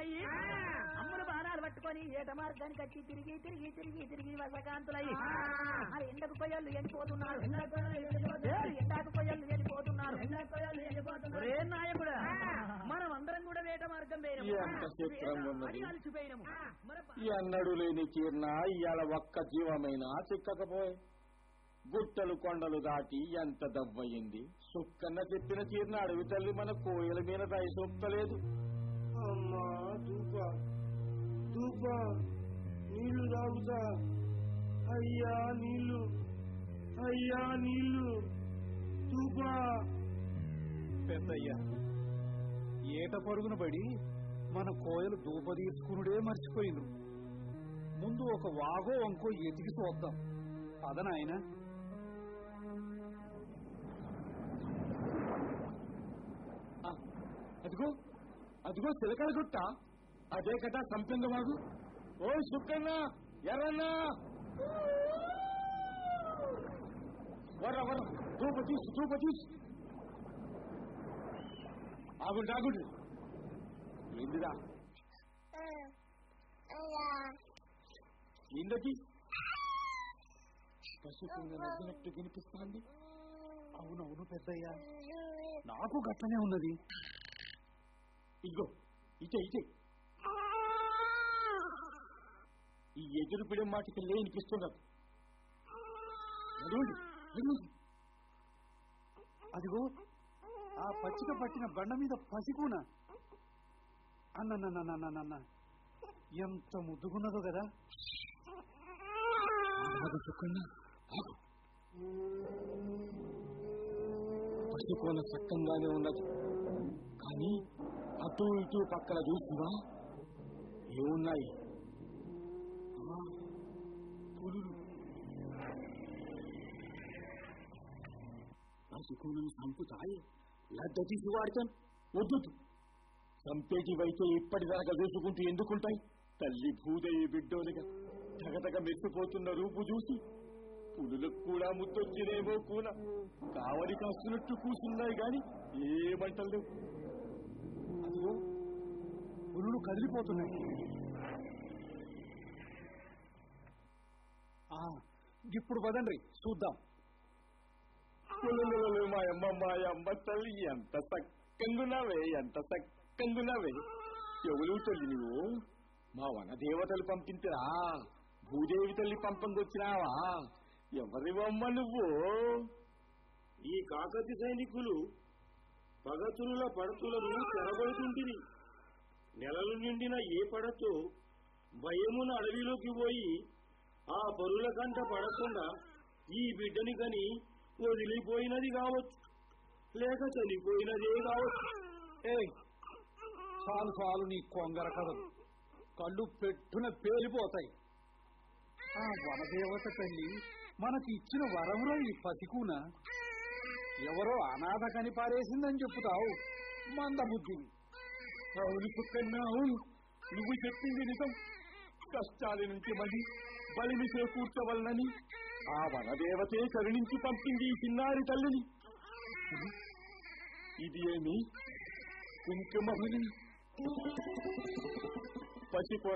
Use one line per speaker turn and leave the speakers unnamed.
వర్షకాంతులయ్యి అమ్ములు బాణాలు పట్టుకొని ఏట మార్గానికి వచ్చి తిరిగి తిరిగి తిరిగి తిరిగి వర్షకాంతులయ్యి మరి ఎండకు కొయ్యలు ఎండిపోతున్నారు ఏ, ఎండాకు కొయ్యలు ఎండిపోతున్నారు ఒరే నాయకుడు మనం అందరం కూడా వేట మార్గం పోయినాము.
ఎంత చిత్రంగా ఉన్నది.
అది అలసిపోయినాము మరి
ఈ అన్నడు లేని కీర్ణ ఇవాళ ఒక్క జీవమైనా చిక్కకపోయి గుట్టలు కొండలు దాటి ఎంత దవ్వయింది సుక్కన్న చెప్పిన చీరన అడవి తల్లి మన కోయల మీద దయ చూపలేదు
అమ్మా దూప దూప నీళ్లు తాగుతా అయ్యా నీళ్లు అయ్యా నీళ్లు దూప
పెద్దయ్య ఏట పరుగున పడి మన కోయలు దూప తీసుకునుడే మర్చిపోయిండ్రు ముందు ఒక వాగో వంకో ఎతికి చూద్దాం పదనాయన
ఆ, అదిగో అదిగో చిలకల గుట్ట అదే కదా సంపెంగ వాగు ఓ సుక్కన్న ఎర్రన్నా వర్ర వర్ర దూప తీసు దూప తీసు ఆగుండి ఆగుండి ఏందిరా ఏందది పశువుగా నవ్వినట్టు వినిపిస్తాంది
అవునవును పెద్దయ్య నాకు గట్లనే ఉన్నది
ఇదిగో ఇటే ఇటే ఈ ఎదురు పిడం మాటకి లేనిపిస్తున్నది నడవండి, నడవండి.
అదిగో ఆ పచ్చిక పట్టిన బండ మీద పసికూన అన్నన్నన్నన్నన్న ఎంత ముద్దుగున్నదో కదా
ఆగు సుకన్య, ఆగు. పసికోన సక్కంగానే ఉన్నది కానీ అటు ఇటు పక్కన చూసివా ఏమున్నాయి ఆ, పులులు పసికోనను చంపుతాయి లడ్డ తీసి వాడతాను వద్దు చంపేటివైతే ఇప్పటిదాకా చూసుకుంటూ ఎందుకుంటాయి తల్లి భూదయ్య బిడ్డోలుగా తగతగ మెచ్చిపోతున్న రూపు చూసి పులులకు కూడా ముద్దొచ్చినేమో కూన కావలి కాస్తున్నట్టు కూసున్నాయి గాని ఏమంటలేవు
అదిగో పులులు కదిలిపోతున్నాయి ఆ, ఇప్పుడు పదండ్రి చూద్దాం
పులులు మా అమ్మ మా అమ్మ తల్లి ఎంత సక్కంగున్నావే ఎంత సక్కంగున్నావే ఎవరు తల్లి నువ్వు మా వనదేవతలు పంపించరా భూదేవి తల్లి పంపంగొచ్చినావా ఎవరివమ్మ నువ్వు
ఈ కాకతి సైనికులు పగతుల పడతులను చెరబడుతుంటిరి నెలలు నిండిన ఏ పడతో భయమున అడవిలోకి పోయి ఆ పరుల కంట పడకుండా ఈ బిడ్డని కని వదిలిపోయినది కావచ్చు లేక చనిపోయినదే కావచ్చు
ఏయ్ చాలు చాలు నీ కొంగర కథలు కళ్ళు పెట్టున పేలిపోతాయి ఆ వనదేవత తల్లి మనకి ఇచ్చిన వరములో ఈ పసికూన ఎవరో అనాథ కని పారేసిందని చెప్పుతావు మందబుద్ధివి
అవును కుక్కన్నా అవును నువ్వు చెప్పింది నిజం కష్టాల నుంచి మళ్ళీ బలిమి చేకూర్చవలనని ఆ వనదేవతే కరుణించి పంపింది ఈ చిన్నారి తల్లిని ఇది ఏమి కుంకుమహుని పసిపో